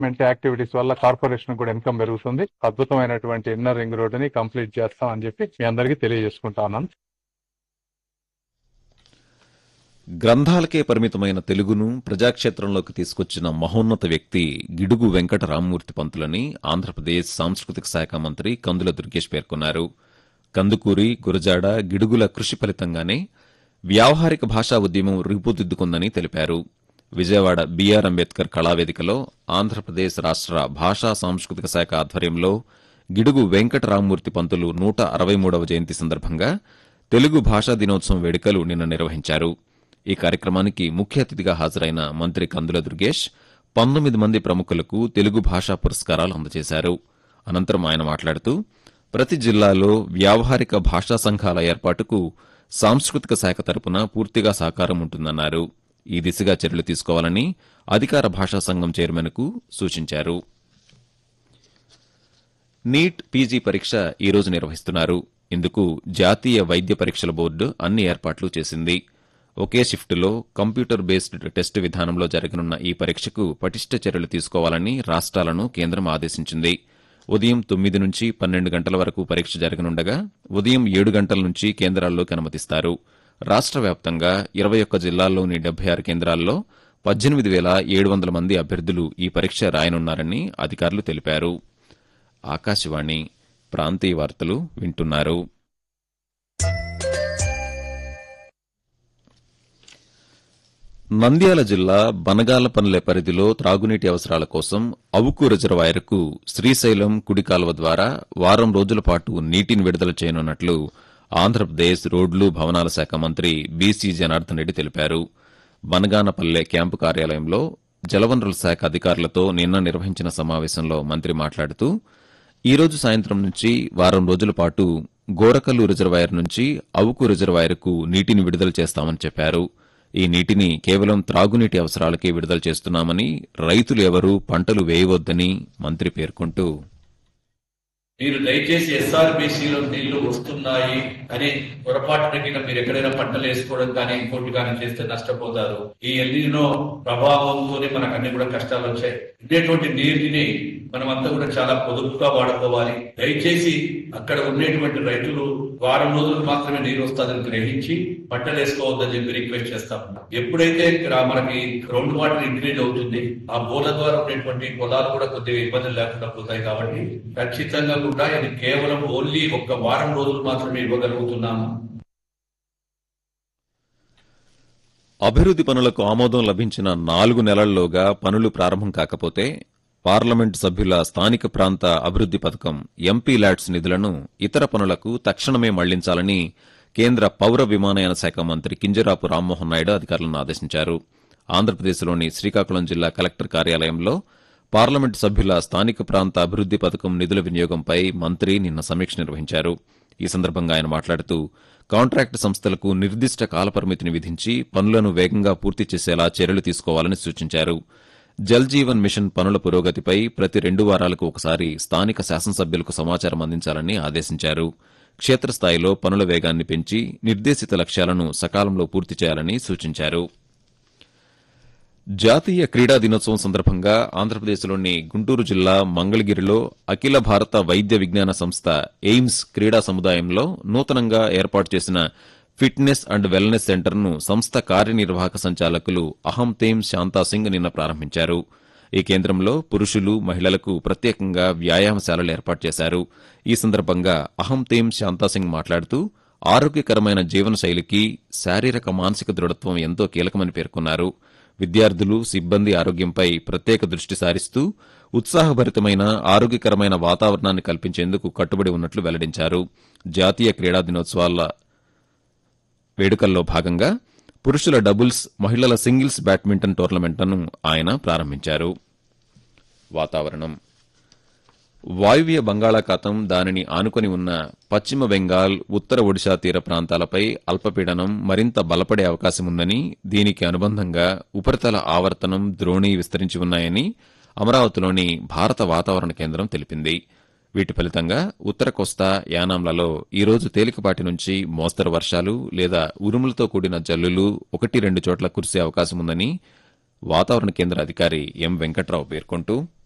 development activities వల్ల corporation కూడా income పెరుగుతుంది అద్భుతమైనటువంటి ఇన్నర్ రింగ్ రోడ్డుని కంప్లీట్ చేస్తాం అని చెప్పి మీ అందరికీ తెలియజేసుకుంటా ఉన్నాను గ్రంథాలకే పరిమితమైన తెలుగును ప్రజాక్షేత్రంలోకి తీసుకొచ్చిన మహోన్నత వ్యక్తి గిడుగు వెంకట రామ్మూర్తి పంతులని ఆంధ్రప్రదేశ్ సాంస్కృతిక శాఖ మంత్రి కందుల దుర్గేష్ పేర్కొన్నారు కందుకూరి గురజాడ గిడుగుల కృషి ఫలితంగానే వ్యావహారిక భాషా ఉద్యమం రూపుదిద్దుకుందని తెలిపారు విజయవాడ బీఆర్ అంబేద్కర్ కళావేదికలో ఆంధ్రప్రదేశ్ రాష్ట్ర భాషా సాంస్కృతిక శాఖ ఆధ్వర్యంలో గిడుగు వెంకట రామ్మూర్తి పంతులు నూట అరవై మూడవ జయంతి సందర్భంగా తెలుగు భాషా దినోత్సవం వేడుకలు నిన్న నిర్వహించారు ఈ కార్యక్రమానికి ముఖ్య అతిథిగా హాజరైన మంత్రి కందుల దుర్గేష్ పంతొమ్మిది మంది ప్రముఖులకు తెలుగు భాషా పురస్కారాలు అందజేశారు అనంతరం ఆయన మాట్లాడుతూ ప్రతి జిల్లాలో వ్యావహారిక భాషా సంఘాల ఏర్పాటుకు సాంస్కృతిక శాఖ తరపున పూర్తిగా సహకారం ఉంటుందన్నారు ఈ దిశగా చర్యలు తీసుకోవాలని అధికార భాషా సంఘం చైర్మన్కు సూచించారు నీట్ పీజీ పరీక్ష ఈ రోజు నిర్వహిస్తున్నారు ఇందుకు జాతీయ వైద్య పరీక్షల బోర్డు అన్ని ఏర్పాట్లు చేసింది ఒకే షిఫ్టులో కంప్యూటర్ బేస్డ్ టెస్టు విధానంలో జరగనున్న ఈ పరీక్షకు పటిష్ట చర్యలు తీసుకోవాలని రాష్ట్రాలను కేంద్రం ఆదేశించింది ఉదయం తొమ్మిది నుంచి పన్నెండు గంటల వరకు పరీక్ష జరగనుండగా ఉదయం ఏడు గంటల నుంచి కేంద్రాల్లోకి అనుమతిస్తారు రాష్ట్ర వ్యాప్తంగా ఇరవై ఒక్క జిల్లాల్లోని డెబ్బై ఆరు కేంద్రాల్లో పద్దెనిమిది వేల ఏడు వందల మంది అభ్యర్థులు ఈ పరీక్ష రాయనున్నారని అధికారులు తెలిపారు ఆకాశవాణి ప్రాంతీయ వార్తలు వింటున్నారు నంద్యాల జిల్లా బనగాలపల్లె పరిధిలో త్రాగునీటి అవసరాల కోసం అవుకు రిజర్వాయర్కు శ్రీశైలం కుడి కాలువ ద్వారా వారం రోజుల పాటు నీటిని విడుదల చేయనున్నట్లు ఆంధ్రప్రదేశ్ రోడ్లు భవనాల శాఖ మంత్రి బీసీ జనార్దన్ రెడ్డి తెలిపారు బనగానపల్లె క్యాంపు కార్యాలయంలో జలవనరుల శాఖ అధికారులతో నిన్న నిర్వహించిన సమావేశంలో మంత్రి మాట్లాడుతూ ఈ రోజు సాయంత్రం నుంచి వారం రోజుల పాటు గోరకల్లు రిజర్వాయర్ నుంచి అవుకు రిజర్వాయర్కు నీటిని విడుదల చేస్తామని చెప్పారు ఈ నీటిని కేవలం త్రాగునీటి అవసరాలకే విడుదల చేస్తున్నామని రైతులు ఎవరూ పంటలు వేయవద్దని మంత్రి పేర్కొంటూ మీరు దయచేసి ఎస్ఆర్బిసిలో నీళ్లు వస్తున్నాయి అని పొరపాటున కింద మీరు ఎక్కడైనా పంటలు వేసుకోవడం కానీ ఇంకోటి కానీ చేస్తే నష్టపోతారు ఈ ఎల్లినో ప్రభావంతోనే మనకు అన్ని కూడా కష్టాలు వచ్చాయి ఉండేటువంటి నీటిని మనమంతా కూడా చాలా పొదుపుగా వాడుకోవాలి దయచేసి అక్కడ ఉండేటువంటి రైతులు వారం రోజులు మాత్రమే నీరు వస్తుందని గ్రహించి పంటలు వేసుకోవద్దని చెప్పి రిక్వెస్ట్ చేస్తాం ఎప్పుడైతే గ్రా- మనకి గ్రౌండ్ వాటర్ ఇంక్రీజ్ అవుతుంది ఆ బోర్ల ద్వారా ఉండేటువంటి పొలాలు కూడా కొద్దిగా ఇబ్బందులు లేకుండా పోతాయి కాబట్టి ఖచ్చితంగా కూడా ఇది కేవలం ఓన్లీ ఒక్క వారం రోజులు మాత్రమే ఇవ్వగలుగుతున్నాము అభివృద్ది పనులకు ఆమోదం లభించిన నాలుగు నెలల్లోగా పనులు ప్రారంభం కాకపోతే పార్లమెంటు సభ్యుల స్థానిక ప్రాంత అభివృద్ది పథకం ఎంపీ ల్యాట్స్ నిధులను ఇతర పనులకు తక్షణమే మళ్లించాలని కేంద్ర పౌర విమానయాన శాఖ మంత్రి కింజరాపు రామ్మోహన్ నాయుడు అధికారులను ఆదేశించారు ఆంధ్రప్రదేశ్లోని శ్రీకాకుళం జిల్లా కలెక్టర్ కార్యాలయంలో పార్లమెంటు సభ్యుల స్థానిక ప్రాంత అభివృద్ది పథకం నిధుల వినియోగంపై మంత్రి నిన్న సమీక్ష నిర్వహించారు ఈ సందర్భంగా ఆయన మాట్లాడుతూ కాంట్రాక్టు సంస్థలకు నిర్దిష్ట కాలపరిమితిని విధించి పనులను వేగంగా పూర్తి చేసేలా చర్యలు తీసుకోవాలని సూచించారు జల్ జీవన్ మిషన్ పనుల పురోగతిపై ప్రతి రెండు వారాలకు ఒకసారి స్థానిక శాసనసభ్యులకు సమాచారం అందించాలని ఆదేశించారు క్షేత్రస్థాయిలో పనుల వేగాన్ని పెంచి నిర్దేశిత లక్ష్యాలను సకాలంలో పూర్తి చేయాలని సూచించారు జాతీయ క్రీడా దినోత్సవం సందర్భంగా ఆంధ్రప్రదేశ్లోని గుంటూరు జిల్లా మంగళగిరిలో అఖిల భారత వైద్య విజ్ఞాన సంస్థ ఎయిమ్స్ క్రీడా సముదాయంలో నూతనంగా ఏర్పాటు చేసిన ఫిట్నెస్ అండ్ వెల్నెస్ సెంటర్ను సంస్థ కార్యనిర్వాహక సంచాలకులు అహంతేమ్ శాంతాసింగ్ నిన్న ప్రారంభించారు ఈ కేంద్రంలో పురుషులు మహిళలకు ప్రత్యేకంగా వ్యాయామశాలలు ఏర్పాటు చేశారు ఈ సందర్భంగా అహంతేమ్ శాంతాసింగ్ మాట్లాడుతూ ఆరోగ్యకరమైన జీవనశైలికి శారీరక మానసిక దృఢత్వం ఎంతో కీలకమని పేర్కొన్నారు విద్యార్థులు సిబ్బంది ఆరోగ్యంపై ప్రత్యేక దృష్టి సారిస్తూ ఉత్సాహభరితమైన ఆరోగ్యకరమైన వాతావరణాన్ని కల్పించేందుకు కట్టుబడి ఉన్నట్లు వెల్లడించారు జాతీయ క్రీడా దినోత్సవాల వేడుకల్లో భాగంగా పురుషుల డబుల్స్ మహిళల సింగిల్స్ బ్యాడ్మింటన్ టోర్నమెంట్ను ఆయన ప్రారంభించారు వాతావరణం వాయువ్య బంగాళాఖాతం దానిని ఆనుకొని ఉన్న పశ్చిమ బెంగాల్ ఉత్తర ఒడిశా తీర ప్రాంతాలపై అల్పపీడనం మరింత బలపడే అవకాశముందని దీనికి అనుబంధంగా ఉపరితల ఆవర్తనం ద్రోణి విస్తరించి ఉన్నాయని అమరావతిలోని భారత వాతావరణ కేంద్రం తెలిపింది వీటి ఫలితంగా ఉత్తర కోస్తా యానాంలలో ఈ రోజు తేలికపాటి నుంచి మోస్తరు వర్షాలు లేదా ఉరుములతో కూడిన జల్లులు ఒకటి రెండు చోట్ల కురిసే అవకాశముందని వాతావరణ కేంద్ర అధికారి ఎం వెంకట్రావు పేర్కొంటూ